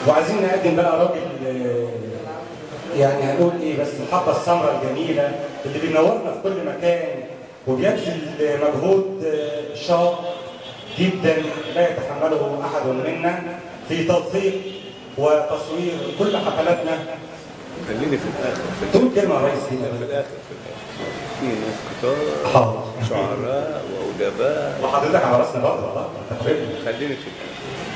وعايزين نقدم بقى راجل آه، يعني هنقول ايه بس الحبه السمراء الجميله اللي بينورنا في كل مكان وبيبذل مجهود آه، شاق جدا لا يتحمله احد منا في توثيق وتصوير كل حفلاتنا خليني في الاخر في تقول كلمه يا ريس في كده الاخر في الاخر في ناس كتار حاضر شعراء وادباء وحضرتك على راسنا برضه والله انت فاهم خليني في الاخر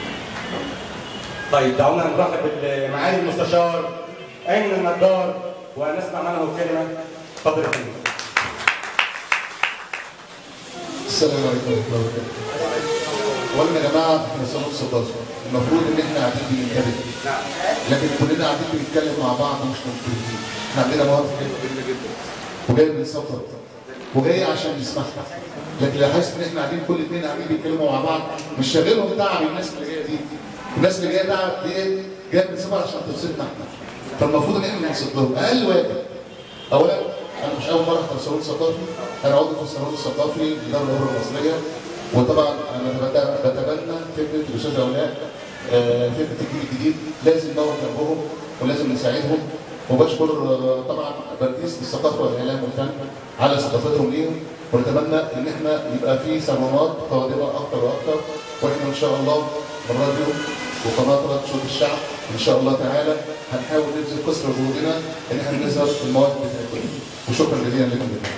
طيب دعونا نرحب بمعالي المستشار ايمن النجار ونسمع منه كلمه اتفضل يا فندم السلام عليكم ورحمه الله وبركاته. اولا يا جماعه احنا سنه 16 المفروض ان احنا قاعدين بنتكلم لكن كلنا قاعدين بنتكلم مع بعض ومش متفقين احنا عندنا مواقف حلوه جدا جدا وجاي من سفر وجاي عشان نسمعها لكن لاحظت ان احنا قاعدين كل اثنين قاعدين بيتكلموا مع بعض مش شاغلهم تعب الناس اللي جايه دي الناس اللي جايه تعب دي جايه من سفر عشان تبسطنا احنا فالمفروض ان احنا نبسط لهم اقل واجب اولا انا مش اول مره احضر صالون ثقافي انا عضو في الصالون الثقافي لدار الامم المصريه وطبعا انا بت- بتبنى فكره الاستاذ اولاء آه، فكره الجيل الجديد لازم ندور جنبهم ولازم نساعدهم وبشكر آه، طبعا برديس الثقافه والاعلام والفن على ثقافتهم ليهم ونتمنى ان احنا يبقى في صالونات قادمه اكتر واكتر واحنا ان شاء الله الراديو وقناه رد صوت الشعب ان شاء الله تعالى هنحاول نبذل قصر جهودنا ان احنا نظهر المواهب بتاعتنا وشكرا جزيلا لكم جميعا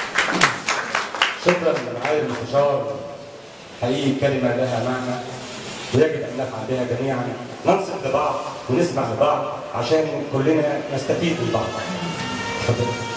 شكرا لمعالي المستشار حقيقي كلمه لها معنى ويجب ان نفعل بها جميعا ننصت لبعض ونسمع لبعض عشان كلنا نستفيد من بعض اتفضل